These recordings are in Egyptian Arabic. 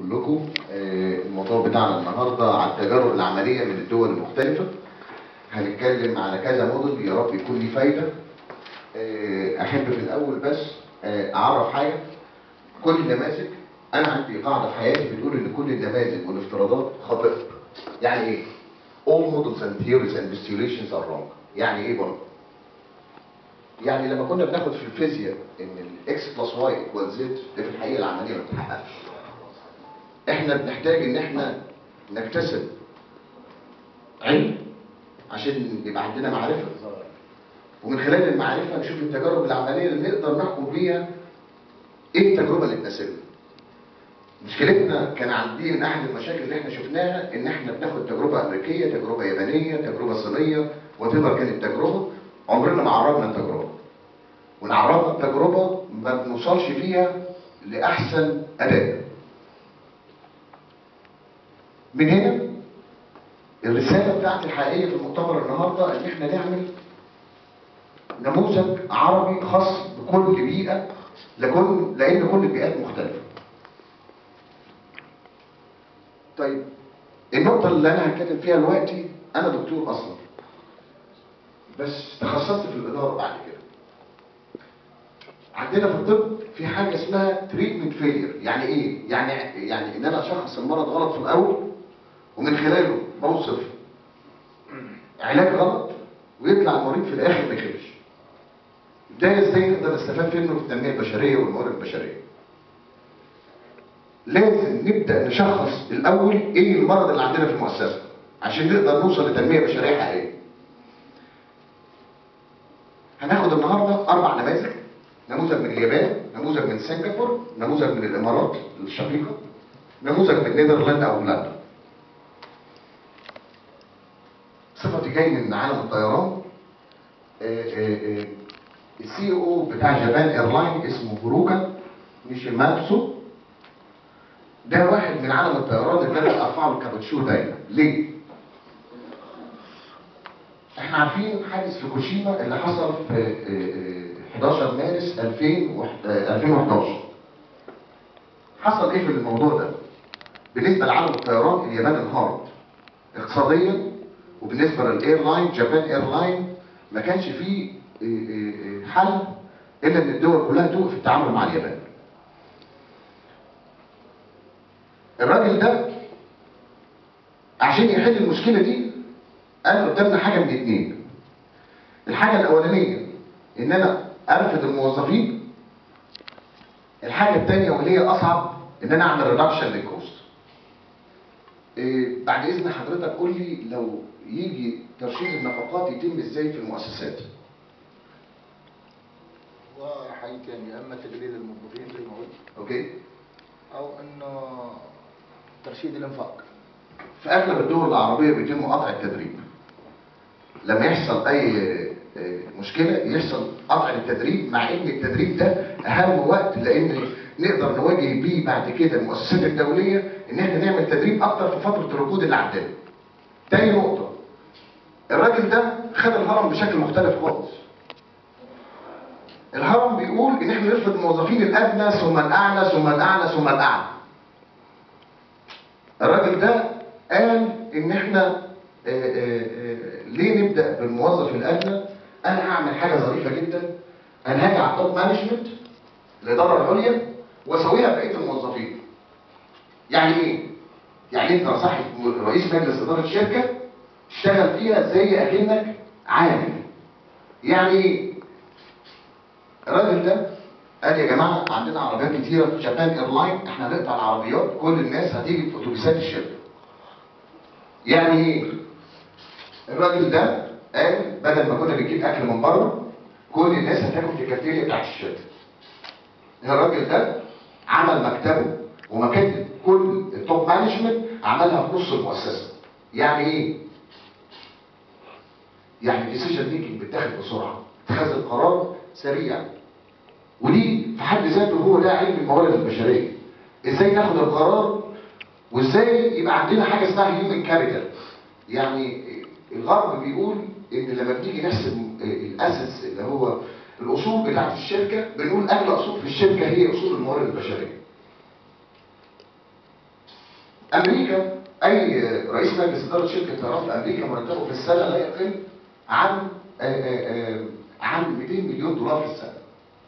كلكم آه، الموضوع بتاعنا النهارده على التجارب العمليه من الدول المختلفه هنتكلم على كذا موديل يا رب يكون ليه فايده آه، احب في الاول بس آه، اعرف حاجه كل النماذج انا عندي قاعده في حياتي بتقول ان كل النماذج والافتراضات خاطئه يعني ايه all models and theories and postulations are wrong يعني ايه برضه يعني لما كنا بناخد في الفيزياء ان الاكس بلس واي ايكوال زد ده في الحقيقه العمليه ما بتتحققش احنا بنحتاج ان احنا نكتسب علم عشان يبقى عندنا معرفه ومن خلال المعرفه نشوف التجارب العمليه اللي نقدر نحكم بيها ايه التجربه اللي تناسبنا مشكلتنا كان عندي من احد المشاكل اللي احنا شفناها ان احنا بناخد تجربه امريكيه تجربه يابانيه تجربه صينيه وتبقى كانت تجربه عمرنا ما عرضنا التجربه وان عرضنا التجربه ما بنوصلش فيها لاحسن اداء من هنا الرساله بتاعتي الحقيقيه في المؤتمر النهارده ان احنا نعمل نموذج عربي خاص بكل بيئه لكل لان كل البيئات مختلفه طيب النقطة اللي أنا هتكلم فيها دلوقتي أنا دكتور أصلا بس تخصصت في الإدارة بعد كده عندنا في الطب في حاجة اسمها تريتمنت فيلير يعني إيه؟ يعني يعني إن أنا أشخص المرض غلط في الأول ومن خلاله بوصف علاج غلط ويطلع المريض في الآخر ما يخفش ده إزاي نقدر نستفاد منه في التنمية البشرية والموارد البشرية لازم نبدا نشخص الاول ايه المرض اللي عندنا في المؤسسه عشان نقدر نوصل لتنميه بشريه حقيقيه هناخد النهارده اربع نماذج نموذج من اليابان نموذج من سنغافور نموذج من الامارات الشقيقه نموذج من نيذرلاند او هولندا صفتي جاي من عالم الطيران السي او بتاع جابان ايرلاين اسمه بروكا نيشيماتسو ده واحد من عالم الطيران اللي انا ارفع له كابتشو دايما ليه؟ احنا عارفين حادث فوكوشيما اللي حصل في 11 مارس 2011 حصل ايه في الموضوع ده؟ بالنسبه لعالم الطيران اليابان انهارت اقتصاديا وبالنسبه للايرلاين جابان ايرلاين ما كانش فيه حل الا ان الدول كلها توقف التعامل مع اليابان الراجل ده عشان يحل المشكله دي قال قدامنا حاجه من اتنين الحاجه الاولانيه ان انا ارفد الموظفين الحاجه الثانيه واللي هي اصعب ان انا اعمل ريدكشن للكوست إيه بعد اذن حضرتك قول لي لو يجي ترشيد النفقات يتم ازاي في المؤسسات وحاجتين يا اما تقليل الموظفين زي ما قلت اوكي او انه ترشيد الانفاق في اغلب الدول العربيه بيتم قطع التدريب لما يحصل اي مشكله يحصل قطع التدريب مع ان التدريب ده اهم وقت لان نقدر نواجه بيه بعد كده المؤسسات الدوليه ان احنا نعمل تدريب اكتر في فتره الركود اللي عندنا. تاني نقطه الراجل ده خد الهرم بشكل مختلف خالص. الهرم بيقول ان احنا نرفض الموظفين الادنى ثم الاعلى ثم الاعلى ثم الاعلى. الراجل ده قال ان احنا آآ آآ ليه نبدا بالموظف الادنى انا هعمل حاجه ظريفه جدا انا هاجي على التوب مانجمنت الاداره العليا واسويها بقيه الموظفين يعني ايه يعني انت صاحب رئيس مجلس اداره شركه اشتغل فيها زي اكنك عامل يعني ايه الراجل ده قال يا جماعه عندنا عربيات كتيره في جابان ايرلاين احنا هنقطع العربيات كل الناس هتيجي في اتوبيسات الشركه. يعني ايه؟ الراجل ده قال بدل ما كنا بنجيب اكل من بره كل الناس هتاكل في الكافيتيريا بتاعت الشركه. الراجل ده عمل مكتبه ومكاتب كل التوب مانجمنت عملها في نص المؤسسه. يعني ايه؟ يعني ديسيجن ميكنج بتاخد بسرعه، اتخاذ القرار سريع ودي في حد ذاته هو ده علم الموارد البشريه ازاي ناخد القرار وازاي يبقى عندنا حاجه اسمها هيومن كابيتال يعني الغرب بيقول ان لما بنيجي نحسب الاسس اللي هو الاصول بتاعت الشركه بنقول اغلى اصول في الشركه هي اصول الموارد البشريه امريكا اي رئيس مجلس اداره شركه طيران في امريكا مرتبه في السنه لا يقل عن آه، آه، آه، عن 200 مليون دولار في السنه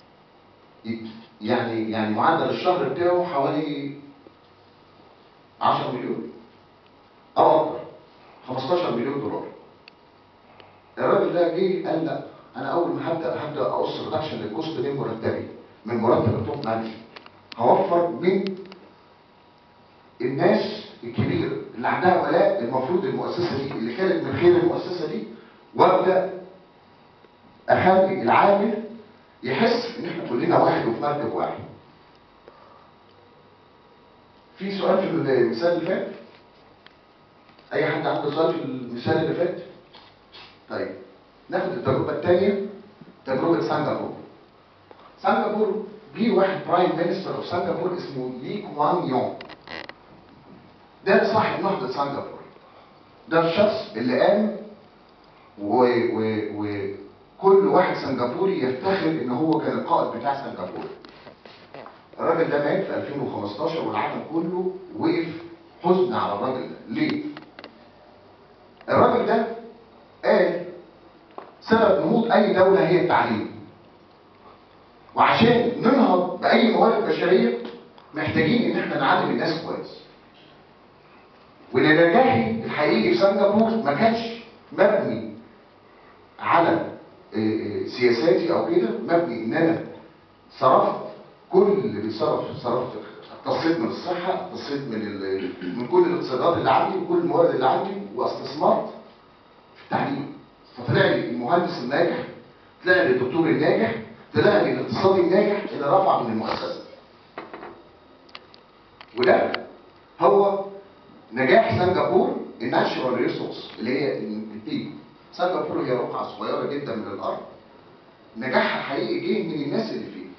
يعني يعني معدل الشهر بتاعه حوالي 10 مليون او اكتر 15 مليون دولار الراجل ده جه قال لا انا اول ما هبدا هبدا اقص ريدكشن للكوست من مرتبي من مرتب التوب مانجمنت هوفر من الناس الكبيره اللي عندها ولاء المفروض المؤسسه دي اللي كانت من خير المؤسسه دي وابدا اخلي العامل يحس ان احنا كلنا واحد وفي مركب واحد. في سؤال في المثال اللي فات؟ اي حد عنده سؤال في المثال اللي فات؟ طيب ناخد التجربه الثانيه تجربه سنغافور. سنغافور جه واحد برايم مينستر اوف سنغافور اسمه لي كوان يونغ. ده صاحب نهضه سنغافور. ده الشخص اللي قام و و و كل واحد سنغافوري يفتخر ان هو كان القائد بتاع سنغافورة الراجل ده مات في 2015 والعالم كله وقف حزن على الراجل ده ليه الراجل ده قال سبب نهوض اي دولة هي التعليم وعشان ننهض باي موارد بشرية محتاجين ان احنا نعلم الناس كويس ونجاحي الحقيقي في سنغافور ما كانش مبني على سياساتي او كده مبني ان انا صرفت كل اللي بيتصرف صرفت اقتصيت من الصحه اقتصيت من ال... من كل الاقتصادات اللي عندي وكل الموارد اللي عندي واستثمرت في التعليم فطلع لي المهندس الناجح طلع لي الدكتور الناجح طلع لي الاقتصادي الناجح اللي رفع من المؤسسه وده هو نجاح سنغافور الناتشورال ريسورس اللي هي البيبل سنغافورة هي رقعة صغيرة جدا من الأرض نجاحها حقيقي جه من الناس اللي فيه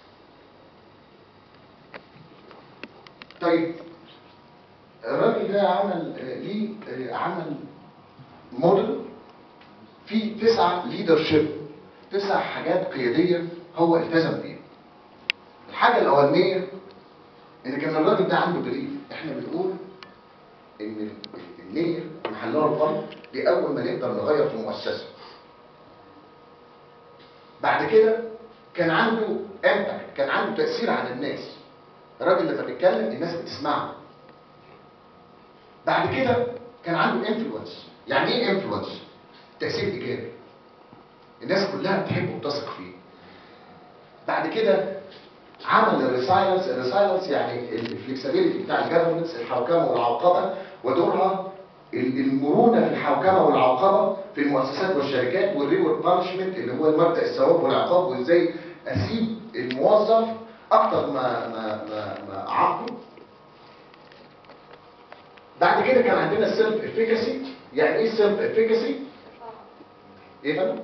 طيب الراجل ده عمل ليه عمل موديل فيه تسعة ليدرشيب تسع حاجات قيادية هو التزم بيها الحاجة الأولانية إن كان الراجل ده عنده بليف إحنا بنقول إن النية محلها القلب دي اول ما نقدر نغير في مؤسسه بعد كده كان عنده امباكت كان عنده تاثير على الناس الراجل لما بيتكلم الناس بتسمعه بعد كده كان عنده انفلونس يعني ايه انفلونس تاثير ايجابي الناس كلها بتحبه وبتثق فيه بعد كده عمل الريسايلنس الريسايلنس يعني الفلكسبيليتي بتاع الجفرنس الحوكمه والعوقبه ودورها المرونه في الحوكمه والعوقبه في المؤسسات والشركات والريورد بانشمنت اللي هو المبدا الثواب والعقاب وازاي اسيب الموظف اكتر ما ما ما, ما اعاقبه بعد كده كان عندنا السيلف افيكاسي يعني ايه السيلف افيكاسي ايه فندم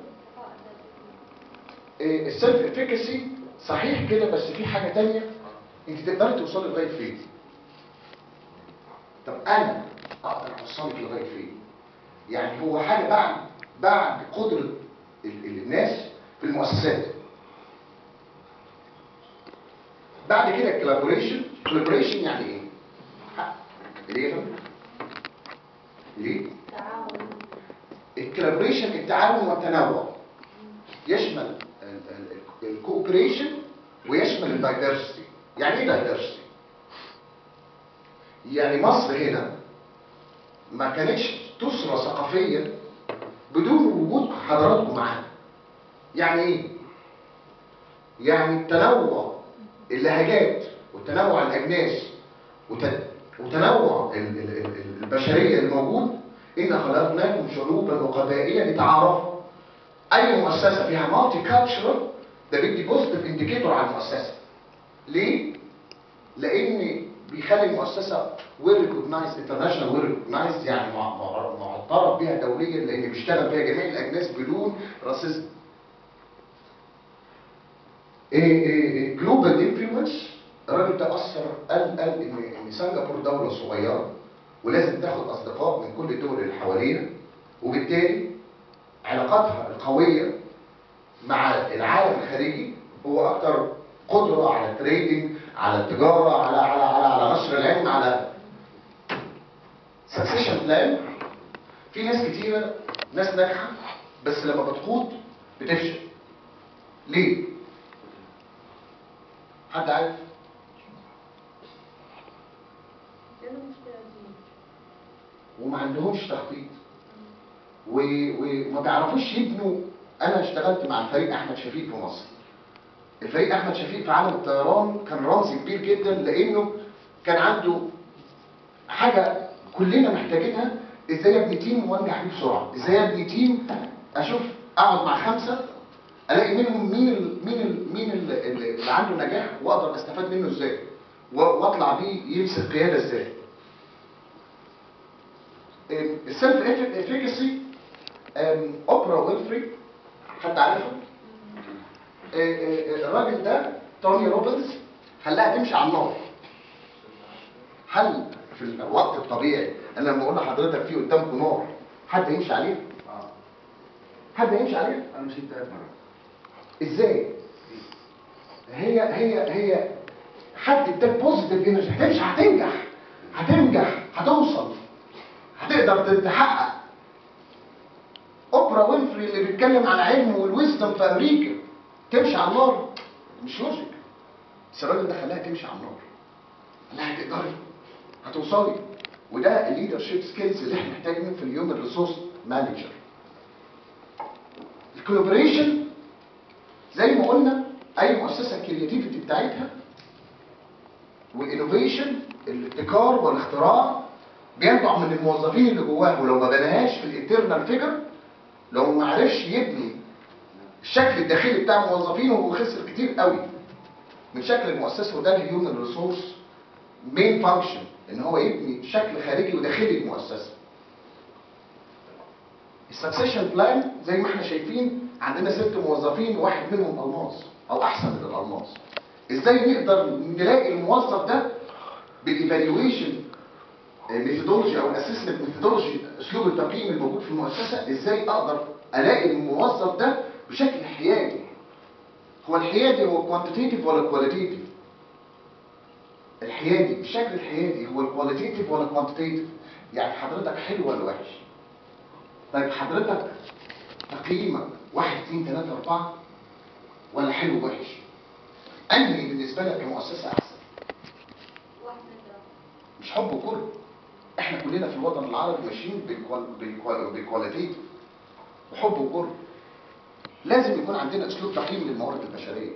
إيه السيلف افيكاسي صحيح كده بس في حاجه تانية انت تقدري توصلي لغايه فين طب انا اقدر اوصلك لغايه فين يعني هو حاجه بعد بعد قدره ال ال الناس في المؤسسات بعد كده الكولابوريشن كولابوريشن يعني ايه ليه فندم ليه الكولابوريشن التعاون والتنوع يشمل الكوبريشن ويشمل الدايفرسيتي يعني ايه دايفرسيتي يعني مصر هنا ما كانتش تسرى ثقافيا بدون وجود حضراتكم معانا يعني ايه يعني التنوع اللهجات وتنوع الاجناس وتنوع البشريه الموجود ان خلقناكم شعوبا وقبائل لتعارفوا اي مؤسسه فيها مالتي كالتشرال ده بيدي بوزيتيف انديكيتور على المؤسسه ليه لان بيخلي المؤسسه ويل ريكوجنايز انترناشونال ويل ريكوجنايز يعني معترف بها دوليا لان بيشتغل بها جميع الاجناس بدون راسيزم جلوبال انفلونس الراجل ده اثر قال قال ان ان سنغافور دوله صغيره ولازم تاخد اصدقاء من كل الدول اللي حواليها وبالتالي علاقاتها القويه مع العالم الخارجي هو اكتر قدره على التريدنج على التجاره على على على على نشر العلم على سكسيشن بلان في ناس كتيره ناس ناجحه بس لما بتخوض بتفشل ليه؟ حد عارف؟ لأنه مش لازم وما عندهمش تخطيط و- وما بيعرفوش يبنوا انا اشتغلت مع الفريق احمد شفيق في مصر الفريق احمد شفيق في عالم الطيران كان رمز كبير جدا لانه كان عنده حاجه كلنا محتاجينها ازاي ابني تيم وانجح بيه بسرعه ازاي ابني تيم اشوف اقعد مع خمسه الاقي منهم مين ال مين ال مين ال اللي عنده نجاح واقدر استفاد منه ازاي و- واطلع بيه يمسك قياده ازاي السيلف افيكاسي اوبرا ويلفري حد عارفها؟ آه، آه، الراجل ده توني روبنز خلاها تمشي على النار هل في الوقت الطبيعي انا لما اقول لحضرتك في قدامكم نار حد يمشي عليها؟ اه حد يمشي عليها؟ انا مشيت ثلاث مرات ازاي؟ هي هي هي حد اداك بوزيتيف انرجي هتمشي هتنجح هتنجح هتوصل هتقدر تحقق اوبرا وينفري اللي بيتكلم عن علم والويزدم في امريكا تمشي على النار مش لوجيك بس الراجل ده خلاها تمشي على النار قال لها هتقدري هتوصلي وده الليدرشيب سكيلز اللي احنا محتاجينه في اليوم الريسورس مانجر الكولابوريشن زي ما قلنا اي مؤسسه الكرياتيفيتي بتاعتها والانوفيشن الابتكار والاختراع بينبع من الموظفين اللي جواه ولو ما بناهاش في الانترنال فيجر لو ما عرفش يبني الشكل الداخلي بتاع موظفينه هو خسر كتير قوي من شكل المؤسسه وده الهيومن ريسورس مين فانكشن ان هو يبني شكل خارجي وداخلي للمؤسسه السكسيشن بلان زي ما احنا شايفين عندنا ست موظفين واحد منهم الماس او احسن من الالماس ازاي نقدر نلاقي الموظف ده بالايفالويشن ميثودولوجي او الاسسمنت ميثودولوجي اسلوب التقييم الموجود في المؤسسه ازاي اقدر الاقي الموظف ده بشكل حيادي هو الحيادي هو كوانتيتيف ولا كواليتيف الحيادي الشكل الحيادي هو الكواليتيف ولا كوانتيتيف يعني حضرتك حلو ولا وحش طيب حضرتك تقييمك واحد اتنين تلاته اربعه ولا حلو وحش انهي بالنسبه لك كمؤسسه احسن واحد ثلاثة مش حب وكره احنا كلنا في الوطن العربي ماشيين بالكوال- بالكوال- بالكواليتيف وحب وكره لازم يكون عندنا اسلوب تقييم للموارد البشريه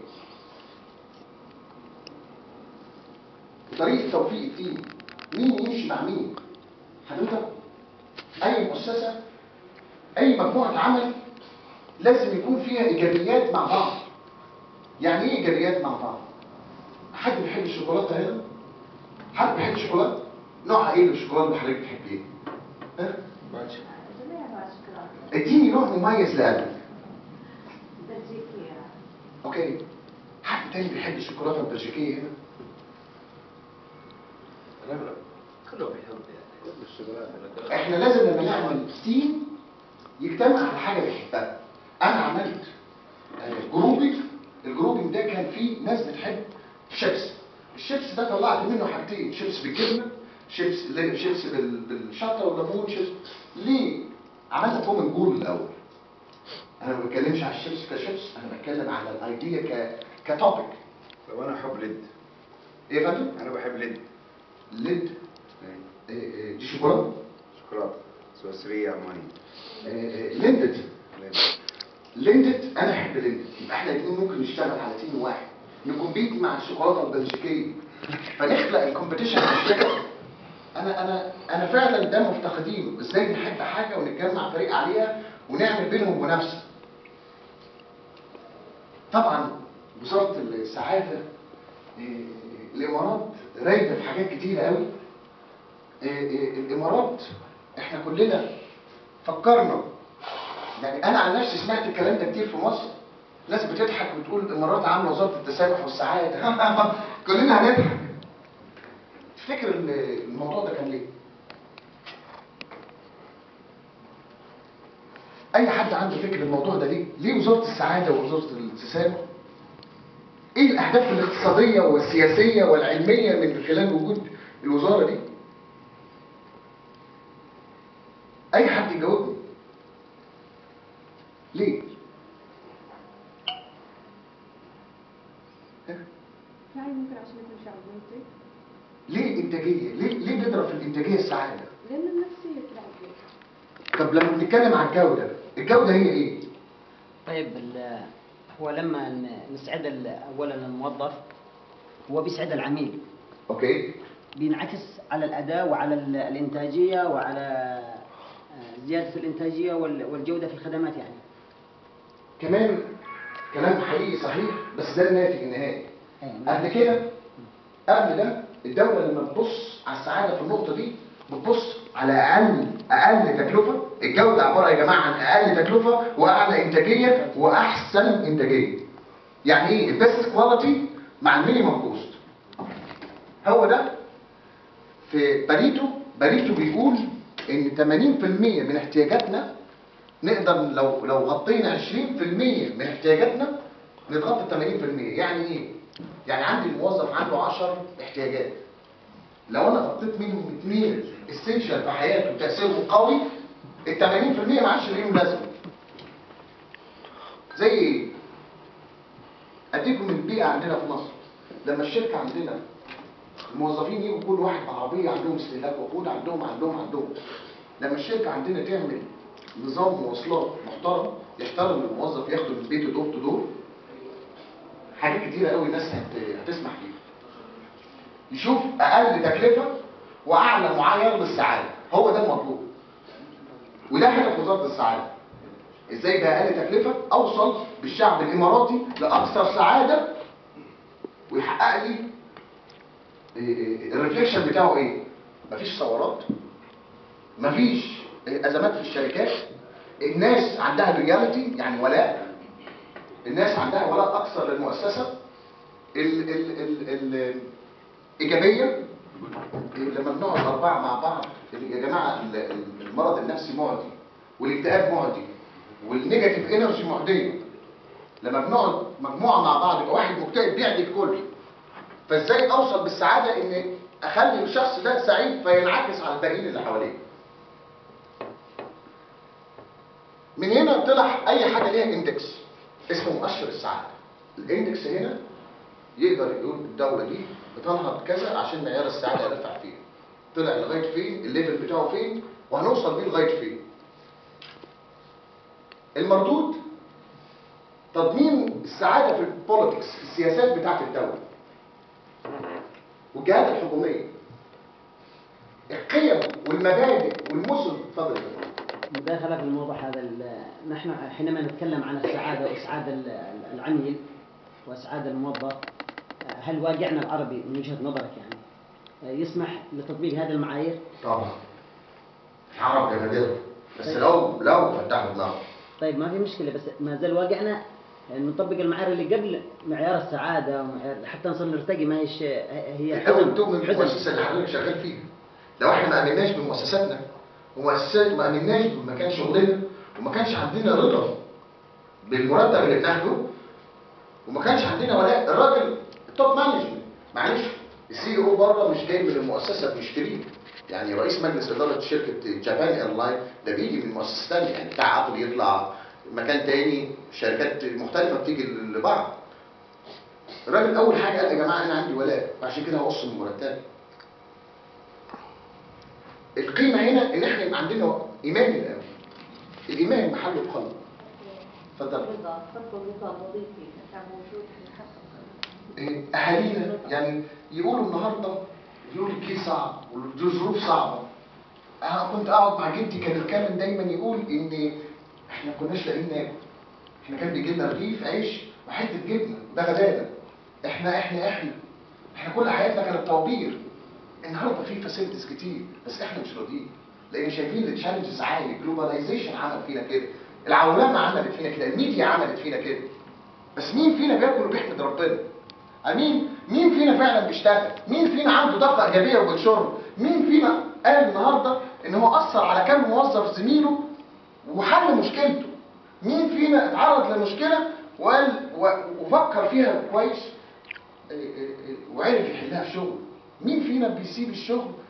طريقه توفيق التيم مين يمشي مع مين حضرتك اي مؤسسه اي مجموعه عمل لازم يكون فيها ايجابيات مع بعض يعني ايه ايجابيات مع بعض حد بيحب الشوكولاته هنا حد بيحب الشوكولاته نوعها ايه الشوكولاته اللي حضرتك بتحبيها ها باتش جميع أنواع الشوكولاتة اديني نوع مميز لقلبك بلجيكية اوكي حد تاني بيحب الشوكولاته البلجيكيه هنا لا لا كله بيحب يعني كل الشغلات احنا لازم لما نعمل تيم يجتمع على حاجه بيحبها انا عملت آه، جروبي الجروبنج ده كان فيه ناس بتحب شيبس الشيبس ده طلعت منه حاجتين شيبس بالجبنه شيبس لا، شيبس بال- بالشطه والليمون شيبس ليه عملنا كومن جول الاول انا ما بتكلمش على الشيبس كشيبس انا بتكلم على الايديا ك كتوبيك لو انا احب ليد ايه يا فندم انا بحب ليد ليد آه، آه، دي شوكولاته شوكولاته سويسريه الماني آه، آه، ليندد ليد ليندد انا احب ليندد يبقى احنا الاثنين ممكن نشتغل على تيم واحد نكمبيت مع الشوكولاته البلجيكيه فنخلق الكومبيتيشن بالشكل انا انا انا فعلا ده مفتقدينه ازاي نحب حاجه ونتجمع فريق عليها ونعمل بينهم منافسه طبعا وزاره السعاده آه، الامارات رايده في حاجات كتيره قوي آه، آه، الامارات احنا كلنا فكرنا يعني انا عن نفسي سمعت الكلام ده كتير في مصر ناس بتضحك وتقول الامارات عامله وزاره التسامح والسعاده كلنا هنضحك تفتكر ال- الموضوع ده كان ليه؟ اي حد عنده فكر الموضوع ده ليه؟ ليه وزاره السعاده ووزاره التسامح؟ ايه الاهداف الاقتصاديه والسياسيه والعلميه من خلال وجود الوزاره دي؟ اي حد يجاوبني ليه ها؟ يعني ممكن عشان احنا شعب منتج ليه انتاجيه ليه ليه بنضرب في الانتاجيه السعاده لان النفسيه تلعب دور طب لما بنتكلم عن الجوده الجوده هي ايه طيب ال- هو لما ن- نسعد ال- اولا الموظف هو بيسعد العميل اوكي بينعكس على الاداء وعلى ال- الانتاجيه وعلى آه، زياده الانتاجيه وال- والجوده في الخدمات يعني كمان كلام حقيقي صحيح بس ده الناتج النهائي أيوة. قبل كده قبل ده الدولة لما بتبص على السعادة في النقطة دي بتبص على أقل أقل تكلفة الجودة عبارة يا جماعة عن أقل تكلفة وأعلى إنتاجية وأحسن إنتاجية يعني إيه البيست كواليتي مع المينيمم كوست هو ده في باريتو باريتو بيقول إن 80% من احتياجاتنا نقدر لو لو غطينا 20% من احتياجاتنا نتغطى 80% يعني ايه؟ يعني عندي الموظف عنده 10 احتياجات لو انا غطيت منهم اثنين اسينشال في حياته وتاثيرهم قوي ال 80% ما عادش ليهم لازمه زي ايه؟ اديكم من البيئه عندنا في مصر لما الشركه عندنا الموظفين يجوا كل واحد بعربيه عندهم استهلاك وقود عندهم عندهم عندهم لما الشركه عندنا تعمل نظام مواصلات محترم يحترم الموظف ياخده من بيته دور تو دور حاجات كتيره قوي الناس هت- هتسمح فيها يشوف اقل تكلفه واعلى معايير للسعاده هو ده المطلوب وده هدف وزاره السعاده ازاي باقل تكلفه اوصل بالشعب الاماراتي لاكثر سعاده ويحقق لي الريفليكشن بتاعه ايه مفيش ثورات مفيش ازمات في الشركات الناس عندها لويالتي يعني ولاء الناس عندها ولاء اكثر للمؤسسه ال ال ال ال ايجابيه لما بنقعد اربعه مع بعض يا جماعه ال- ال- المرض النفسي معدي والاكتئاب معدي والنيجاتيف انرجي معديه لما بنقعد مجموعه مع بعض يبقى واحد مكتئب بيعدي الكل فازاي اوصل بالسعاده ان اخلي الشخص ده سعيد فينعكس على الباقيين اللي حواليه من هنا طلع اي حاجه ليها اندكس اسمه مؤشر السعاده الاندكس هنا يقدر يقول الدوله دي بتنهض كذا عشان معيار السعاده يرفع فين طلع لغايه فين الليفل بتاعه فين وهنوصل بيه لغايه فين المردود تضمين السعاده في البوليتكس في السياسات بتاعه الدوله والجهات الحكوميه القيم والمبادئ والمثل اتفضل يا فندم. مداخلة في الموضوع هذا ال- نحن حينما نتكلم عن السعادة وإسعاد ال- العميل وإسعاد الموظف هل واقعنا العربي من وجهة نظرك يعني يسمح لتطبيق هذه المعايير؟ طبعا العرب جماهير بس لو لو فتحوا دماغهم طيب ما في مشكلة بس ما زال واقعنا نطبق المعايير اللي قبل معيار السعادة ومعيار حتى نصل نرتقي ما هيش هي الاول تؤمن حزن بالمؤسسه اللي حضرتك شغال فيها لو احنا ما امناش بمؤسساتنا ومؤسسات ما امناش بمكان شغلنا وما كانش عندنا رضا بالمرتب اللي بناخده وما كانش عندنا ولاء الراجل التوب مانجمنت معلش السي او بره مش جاي من المؤسسه بيشتريه يعني رئيس مجلس اداره شركه جابان ايرلاين ده بيجي من مؤسسه ثانيه يعني بتاع عقل يطلع مكان تاني شركات مختلفه بتيجي لبعض الراجل اول حاجه قال يا جماعه انا عندي ولاء عشان كده هقص من مرتبي القيمه هنا ان احنا يبقى عندنا ايمان الاول الايمان محله القلب اتفضل رضا خط الرضا الوظيفي كان موجود في الحق إيه، اهالينا يعني يقولوا النهارده يقولوا الجيل صعب والظروف صعبه انا كنت اقعد مع جدي كان الكامل دايما يقول ان احنا ما كناش لاقيين ناكل احنا كان بيجي لنا رغيف عيش وحته جبنه ده غدانا احنا احنا احنا احنا كل حياتنا كانت طوابير النهارده في فاسيلتيز كتير بس احنا مش راضيين لان شايفين التشالنجز عالي الجلوباليزيشن عمل فينا كده العولمه عملت فينا كده الميديا عملت فينا كده بس مين فينا بياكل وبيحمد ربنا امين مين فينا فعلا بيشتغل مين فينا عنده طاقه ايجابيه وبتشر مين فينا قال النهارده ان هو اثر على كام موظف زميله وحل مشكلته مين فينا اتعرض لمشكله وقال و- وفكر فيها كويس إيه إيه إيه وعرف يحلها في شغله مين فينا بيسيب الشغل